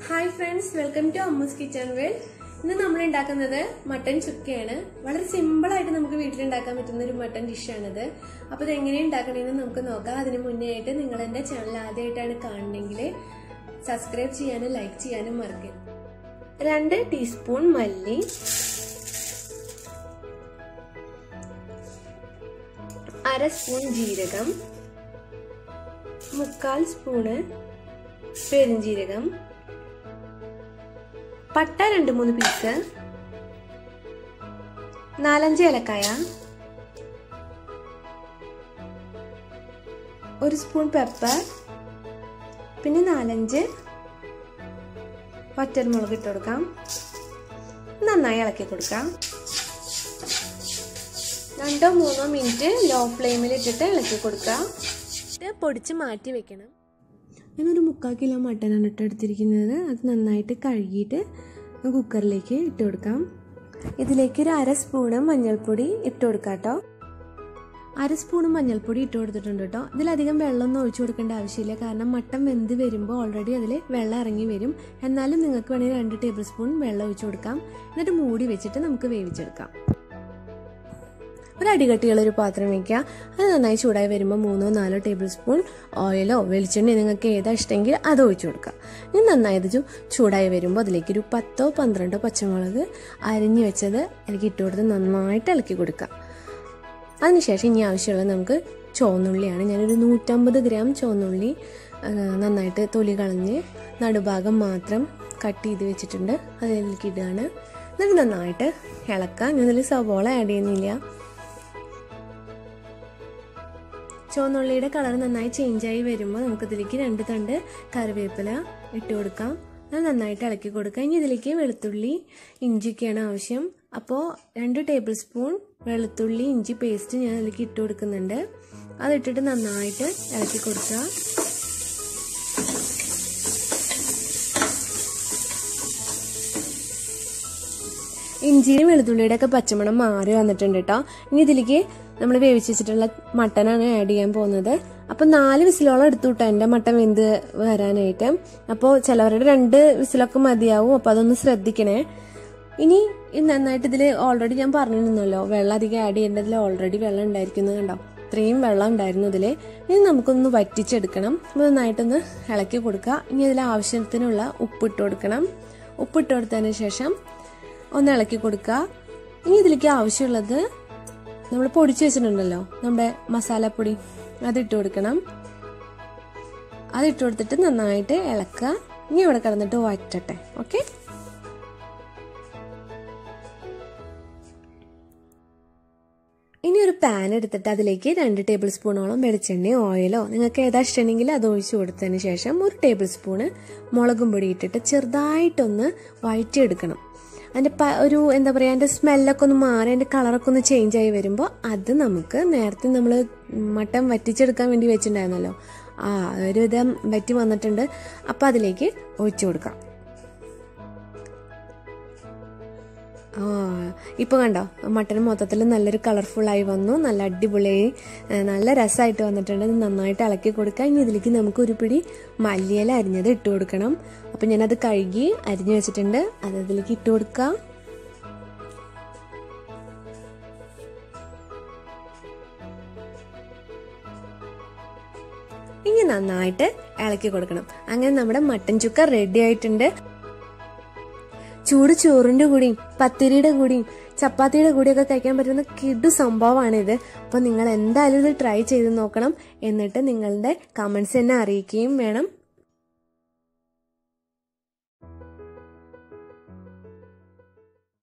hi friends welcome to Ammu's kitchen world ഇന്ന് നമ്മൾ ഉണ്ടാക്കുന്നത് മട്ടൻ ചുക്കയാണ് വളരെ സിമ്പിൾ ആയിട്ട് നമുക്ക് വീട്ടിലുണ്ടാക്കാൻ പറ്റുന്ന ഒരു മട്ടൻ ഡിഷാണിത് അപ്പോൾ ഇത് എങ്ങനെ ഉണ്ടാക്കണമെന്ന് നമുക്ക് നോക്കാം അതിന് മുന്നേ ആയിട്ട് നിങ്ങൾ എൻ്റെ ചാനൽ ആദ്യമായിട്ടാണ് കാണണമെങ്കിൽ സബ്സ്ക്രൈബ് ചെയ്യാനും ലൈക്ക് ചെയ്യാനും മറക്കരുത് രണ്ട് ടീസ്പൂൺ മല്ലി അര സ്പൂൺ ജീരകം മുക്കാൽ സ്പൂണ് പെരുംജീരകം പട്ട രണ്ട് മൂന്ന് പീസ് നാലഞ്ച് ഏലക്കായ ഒരു സ്പൂൺ പെപ്പർ പിന്നെ നാലഞ്ച് വറ്റൽമുളക് ഇട്ട് കൊടുക്കാം നന്നായി ഇളക്കി കൊടുക്കാം രണ്ടോ മൂന്നോ മിനിറ്റ് ലോ ഫ്ലെയിമിൽ ഇട്ടിട്ട് ഇളക്കി കൊടുക്കാം പൊടിച്ച് മാറ്റി വെക്കണം ഞാനൊരു മുക്കാൽ കിലോ മട്ടനാണ് ഇട്ട് എടുത്തിരിക്കുന്നത് അത് നന്നായിട്ട് കഴുകിയിട്ട് കുക്കറിലേക്ക് ഇട്ട് കൊടുക്കാം ഇതിലേക്ക് ഒരു അര സ്പൂണ് മഞ്ഞൾപ്പൊടി ഇട്ട് കൊടുക്കാം കേട്ടോ അര സ്പൂണ് മഞ്ഞൾപ്പൊടി ഇട്ട് കൊടുത്തിട്ടുണ്ട് കേട്ടോ ഇതിലധികം വെള്ളമൊന്നും ഒഴിച്ചു കൊടുക്കേണ്ട ആവശ്യമില്ല കാരണം മട്ടൻ വെന്ത് വരുമ്പോൾ ഓൾറെഡി അതിൽ വെള്ളം ഇറങ്ങി വരും എന്നാലും നിങ്ങൾക്ക് വേണമെങ്കിൽ രണ്ട് ടേബിൾ സ്പൂൺ വെള്ളം ഒഴിച്ചു കൊടുക്കാം എന്നിട്ട് മൂടി വെച്ചിട്ട് നമുക്ക് വേവിച്ചെടുക്കാം ഒരു അടികട്ടിയുള്ള ഒരു പാത്രം വയ്ക്കുക അത് നന്നായി ചൂടായി വരുമ്പോൾ മൂന്നോ നാലോ ടേബിൾ സ്പൂൺ ഓയിലോ വെളിച്ചെണ്ണയോ നിങ്ങൾക്ക് ഏതാ ഇഷ്ടമെങ്കിൽ അത് ഒഴിച്ചു കൊടുക്കുക ഇനി നന്നായി ഇത് ചൂടായി വരുമ്പോൾ അതിലേക്ക് ഒരു പത്തോ പന്ത്രണ്ടോ പച്ചമുളക് അരിഞ്ഞു വെച്ചത് എനിക്ക് ഇട്ട് കൊടുത്ത് നന്നായിട്ട് ഇളക്കി കൊടുക്കുക അതിനുശേഷം ഇനി ആവശ്യമുള്ളത് നമുക്ക് ചുവന്നുള്ളിയാണ് ഞാനൊരു നൂറ്റമ്പത് ഗ്രാം ചുവന്നുള്ളി നന്നായിട്ട് തൊലി കളഞ്ഞ് നടുഭാഗം മാത്രം കട്ട് ചെയ്ത് വെച്ചിട്ടുണ്ട് അതിലേക്ക് ഇടുകയാണ് എന്നിട്ട് നന്നായിട്ട് ഇളക്കുക ഞാനതിൽ സവോള ആഡ് ചെയ്യുന്നില്ല ചുവന്നുള്ളിയുടെ കളർ നന്നായി ചേഞ്ചായി വരുമ്പോൾ നമുക്കിതിലേക്ക് രണ്ട് തണ്ട് കറിവേപ്പില ഇട്ട് കൊടുക്കാം അത് നന്നായിട്ട് ഇളക്കി കൊടുക്കാം ഇനി ഇതിലേക്ക് വെളുത്തുള്ളി ഇഞ്ചിയൊക്കെയാണ് ആവശ്യം അപ്പോൾ രണ്ട് ടേബിൾ സ്പൂൺ വെളുത്തുള്ളി ഇഞ്ചി പേസ്റ്റ് ഞാൻ അതിലേക്ക് ഇട്ട് കൊടുക്കുന്നുണ്ട് അതിട്ടിട്ട് നന്നായിട്ട് ഇളക്കി കൊടുക്കുക ഇഞ്ചിയും വെളുത്തുള്ളിയുടെ ഒക്കെ പച്ചമണം മാറി വന്നിട്ടുണ്ട് കേട്ടോ ഇനി ഇതിലേക്ക് നമ്മൾ വേവിച്ച് വെച്ചിട്ടുള്ള മട്ടനാണ് ആഡ് ചെയ്യാൻ പോകുന്നത് അപ്പോൾ നാല് വിസിലോളം എടുത്തു കേട്ടോ എൻ്റെ മട്ടൻ വെന്ത് വരാനായിട്ട് അപ്പോൾ ചിലവരുടെ രണ്ട് വിസിലൊക്കെ മതിയാവും അപ്പോൾ അതൊന്ന് ശ്രദ്ധിക്കണേ ഇനി നന്നായിട്ട് ഇതിൽ ഓൾറെഡി ഞാൻ പറഞ്ഞിരുന്നല്ലോ വെള്ളം അധികം ആഡ് ചെയ്യേണ്ടതിൽ ഓൾറെഡി വെള്ളം ഉണ്ടായിരിക്കുന്നത് കണ്ടോ ഇത്രയും വെള്ളം ഉണ്ടായിരുന്നു ഇതിൽ ഇനി നമുക്കൊന്ന് വറ്റിച്ചെടുക്കണം നന്നായിട്ടൊന്ന് ഇളക്കി കൊടുക്കുക ഇനി ഇതിൽ ആവശ്യത്തിനുള്ള ഉപ്പിട്ട് കൊടുക്കണം ഉപ്പിട്ട് കൊടുത്തതിന് ശേഷം ഒന്ന് ഇളക്കി കൊടുക്കുക ഇനി ഇതിലേക്ക് ആവശ്യമുള്ളത് നമ്മൾ പൊടിച്ചു വെച്ചിട്ടുണ്ടല്ലോ നമ്മുടെ മസാലപ്പൊടി അതിട്ട് കൊടുക്കണം അതിട്ട് കൊടുത്തിട്ട് നന്നായിട്ട് ഇളക്കുക ഇനി ഇവിടെ കിടന്നിട്ട് വറ്റട്ടെ ഓക്കെ ഇനി ഒരു പാൻ എടുത്തിട്ട് അതിലേക്ക് രണ്ട് ടേബിൾ സ്പൂണോളം വെളിച്ചെണ്ണയോ ഓയിലോ നിങ്ങൾക്ക് ഏതാ ഇഷ്ടമെങ്കിൽ അത് ഒഴിച്ചു കൊടുത്തതിന് ശേഷം ഒരു ടേബിൾ സ്പൂണ് മുളകും പൊടി ഇട്ടിട്ട് ചെറുതായിട്ടൊന്ന് വഴറ്റിയെടുക്കണം അതിൻ്റെ ഒരു എന്താ പറയുക അതിൻ്റെ സ്മെല്ലൊക്കെ ഒന്ന് മാറി അതിൻ്റെ കളറൊക്കെ ഒന്ന് ചേഞ്ച് ആയി വരുമ്പോൾ അത് നമുക്ക് നേരത്തെ നമ്മൾ മട്ടൻ വറ്റിച്ചെടുക്കാൻ വേണ്ടി വെച്ചിട്ടുണ്ടായിരുന്നല്ലോ ആ ഒരു വിധം വറ്റി വന്നിട്ടുണ്ട് അപ്പോൾ അതിലേക്ക് ഒഴിച്ചു കൊടുക്കാം ആ ഇപ്പോൾ കണ്ടോ മട്ടൻ മൊത്തത്തിൽ നല്ലൊരു കളർഫുള്ളായി വന്നു നല്ല അടിപൊളിയായി നല്ല രസമായിട്ട് വന്നിട്ടുണ്ട് നന്നായിട്ട് ഇളക്കി കൊടുക്കുക ഇനി ഇതിലേക്ക് നമുക്ക് ഒരു പിടി മല്ലിയില അരിഞ്ഞത് ഇട്ട് കൊടുക്കണം അപ്പം ഞാനത് കഴുകി അരിഞ്ഞു വെച്ചിട്ടുണ്ട് അത് അതിലേക്ക് ഇട്ട് കൊടുക്കുക ഇനി നന്നായിട്ട് ഇളക്കി കൊടുക്കണം അങ്ങനെ നമ്മുടെ മട്ടൻ ചുക്ക റെഡി ആയിട്ടുണ്ട് ചൂട് ചോറിന്റെ കൂടിയും പത്തിരിയുടെ കൂടിയും ചപ്പാത്തിയുടെ കൂടിയൊക്കെ കഴിക്കാൻ പറ്റുന്ന കിടു സംഭവമാണിത് അപ്പോൾ നിങ്ങൾ എന്തായാലും ഇത് ട്രൈ ചെയ്ത് നോക്കണം എന്നിട്ട് നിങ്ങളുടെ കമൻസ് എന്നെ അറിയിക്കുകയും വേണം